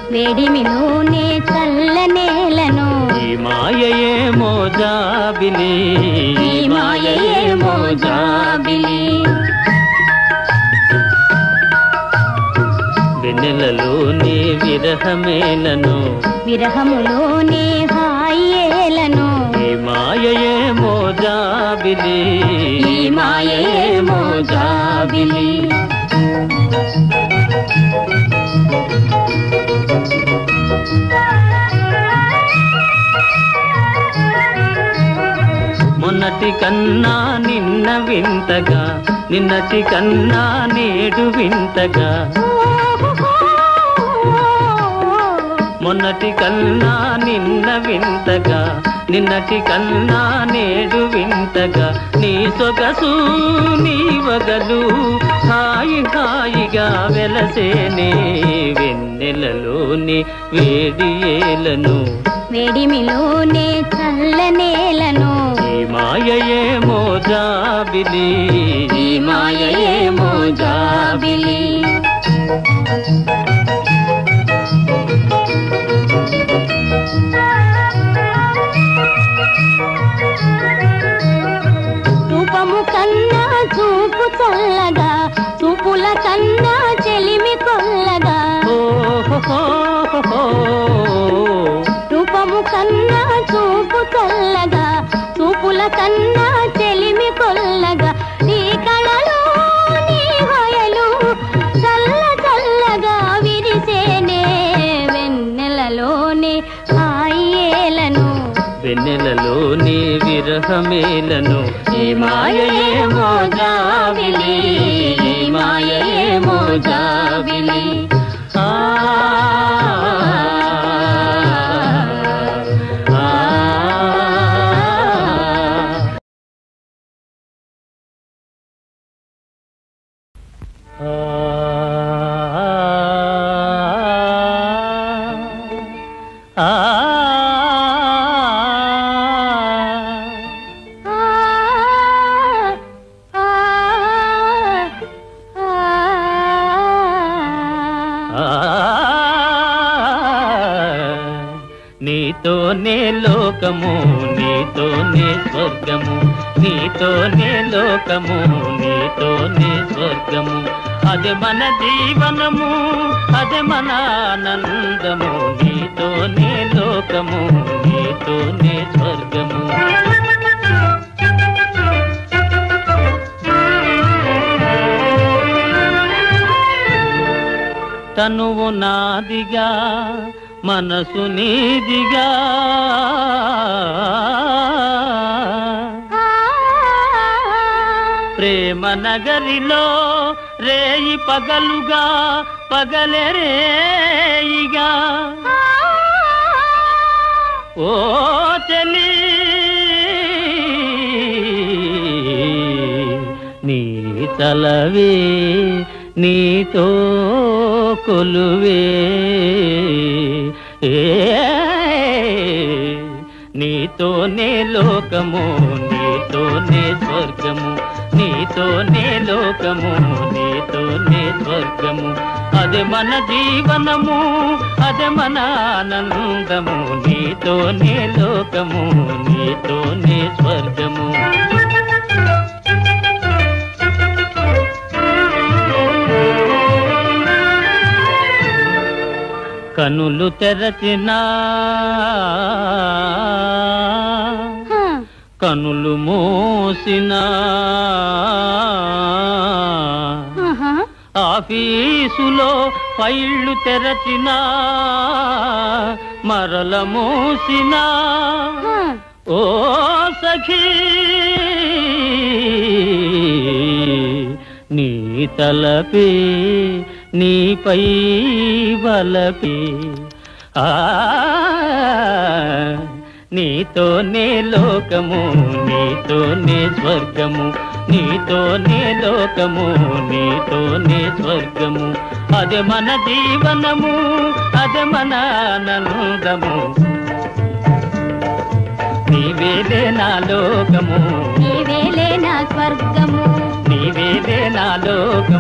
వేడిమిలోనే చల్లనేలను ఈ మాయయేమో జాబిలి ఈ మాయయేమో జాబిలి వెన్నెలలోని విరహమేలను విరహములోనే హాయేలను ఈ మాయయేమో జాబిలి ఈ మాయయేమో జాబిలి మొన్నటి కన్నా నిన్న వింతగా నిన్నటి కన్నా నేడు వింతగా మొన్నటి కన్నా నిన్న వింతగా నిన్నటి కన్నా నేడు వింతగా నీ సొగసు నీ వగలు హాయి హాయిగా వెలసేనే వెన్నెలలోని వేడి ఏలను వేడిమిలోనే చల్లనేలను ఈ మాయయేమో జాబిలి ఈ మాయయేమో జాబిలి రూపము కన్నా చూపు చల్లగా చూపుల కన్నా చెలిమి కొల్లగా ఓహోహోహో. రూపము కన్నా చూపు చల్లగా చూపుల కన్నా చెలిమి కొల్లగా నీ కళలో నీ హొయలు చల్ల చల్లగా విరిసేనే వెన్నెలలోనే హాయేలను వెన్నెలలోని విరహమేలను ఈ మాయయేమో జాబిలి ఈ మాయయేమో జాబిలి ఆ, ఆ, ఆ, ఆ, ఆ, ఆ. నీతోనే లోకము నీతోనే స్వర్గము నీతోనే లోకము నీతోనే స్వర్గము అదే మన జీవనము అదే మన ఆనందము నీతోనే లోకము నీతోనే స్వర్గము తనువు నాదిగా మనసు నీదిగా ప్రేమ నగరిలో రేయి పగలుగా పగలే రేయిగా ఓ చలి నీ తలవే నీతో కొలువే ఏ నీతోనే లోకము నీతోనే స్వర్గము నీతోనే లోకము నీతోనే స్వర్గము అదే మన జీవనము అదే మన ఆనందము నీతోనే లోకము నీతోనే స్వర్గము కనులు తెరచినా కనులు మూసినా ఆఫీసులో ఫైళ్ళు తెరచినా మరల మూసినా ఓ సఖీ నీ తలపే నీపై వలపే ఆ నీతోనే లోకము నీతోనే స్వర్గము నీతోనే లోకము నీతోనే స్వర్గము అదే మన జీవనము అదే మన ఆనందము నీవేలే నా లోకము నీవేలే నా స్వర్గము నీవేలే నా లోకము